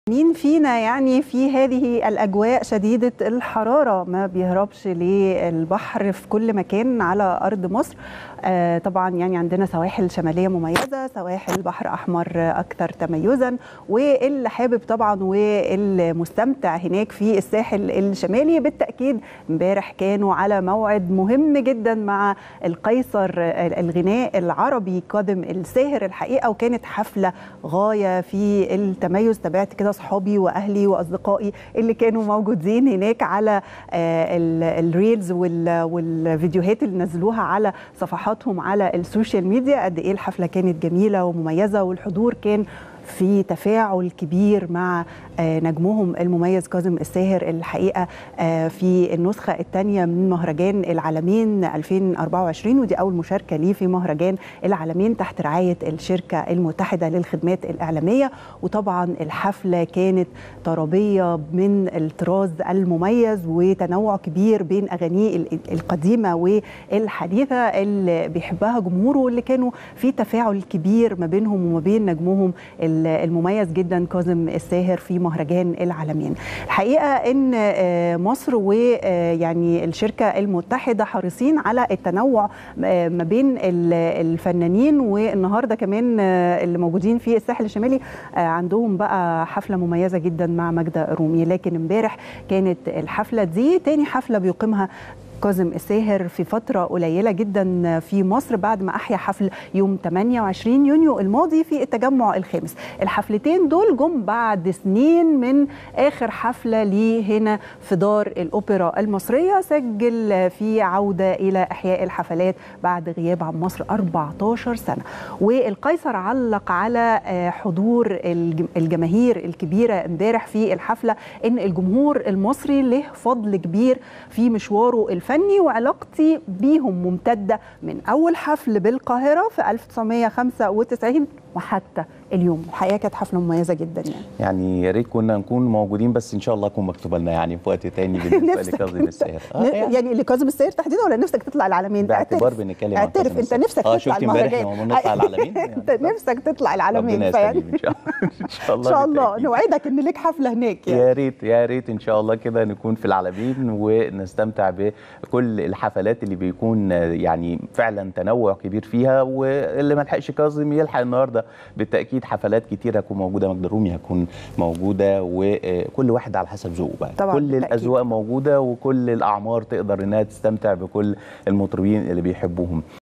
مين فينا يعني في هذه الأجواء شديدة الحرارة ما بيهربش للبحر في كل مكان على أرض مصر آه طبعا يعني عندنا سواحل شمالية مميزة سواحل بحر أحمر أكثر تميزا واللي حابب طبعا واللي مستمتع هناك في الساحل الشمالي بالتأكيد امبارح كانوا على موعد مهم جدا مع القيصر الغناء العربي كاظم الساهر الحقيقة وكانت حفلة غاية في التميز تابعت كده اصحابي واهلي واصدقائي اللي كانوا موجودين هناك على الريلز والفيديوهات اللي نزلوها على صفحاتهم على السوشيال ميديا قد ايه الحفله كانت جميله ومميزه والحضور كان في تفاعل كبير مع نجمهم المميز كاظم الساهر الحقيقه في النسخه الثانيه من مهرجان العالمين 2024 ودي اول مشاركه ليه في مهرجان العالمين تحت رعايه الشركه المتحده للخدمات الاعلاميه وطبعا الحفله كانت طربيه من الطراز المميز وتنوع كبير بين اغانيه القديمه والحديثه اللي بيحبها جمهوره واللي كانوا في تفاعل كبير ما بينهم وما بين نجمهم المميز جدا كاظم الساهر في مهرجان العالمين الحقيقه ان مصر ويعني الشركه المتحده حريصين على التنوع ما بين الفنانين والنهارده كمان اللي موجودين في الساحل الشمالي عندهم بقى حفله مميزه جدا مع ماجده رومي لكن امبارح كانت الحفله دي تاني حفله بيقيمها كاظم الساهر في فترة قليلة جدا في مصر بعد ما أحيا حفل يوم 28 يونيو الماضي في التجمع الخامس الحفلتين دول جم بعد سنين من آخر حفلة ليه هنا في دار الأوبرا المصرية سجل في عودة إلى إحياء الحفلات بعد غياب عن مصر 14 سنة والقيصر علق على حضور الجماهير الكبيرة امبارح في الحفلة إن الجمهور المصري له فضل كبير في مشواره الفني الفني وعلاقتي بيهم ممتدة من أول حفل بالقاهرة في 1995 وحتى اليوم الحقيقه كانت حفله مميزه جدا يعني يعني يا ريت كنا نكون موجودين بس ان شاء الله تكون مكتوبه لنا يعني في وقت تاني بالنسبه لكاظم الساهر آه يعني, يعني لكاظم الساهر تحديدا ولا نفسك تطلع العالمين باعتبار بنتكلم عن اعترف انت نفسك اه تطلع شفت امبارح لما نطلع العالمين انت نفسك تطلع العالمين فيعني ان شاء الله ان شاء الله ان شاء الله نوعدك ان ليك حفله هناك يعني. يا ريت يا ريت ان شاء الله كده نكون في العالمين ونستمتع بكل الحفلات اللي بيكون يعني فعلا تنوع كبير فيها واللي ما لحقش كاظم يلحق النهارده بالتاكيد اكيد حفلات كتير هتكون موجوده مجد الرومي هتكون موجوده وكل واحد على حسب ذوقه بقى طبعا كل الاذواق موجوده وكل الاعمار تقدر انها تستمتع بكل المطربين اللي بيحبوهم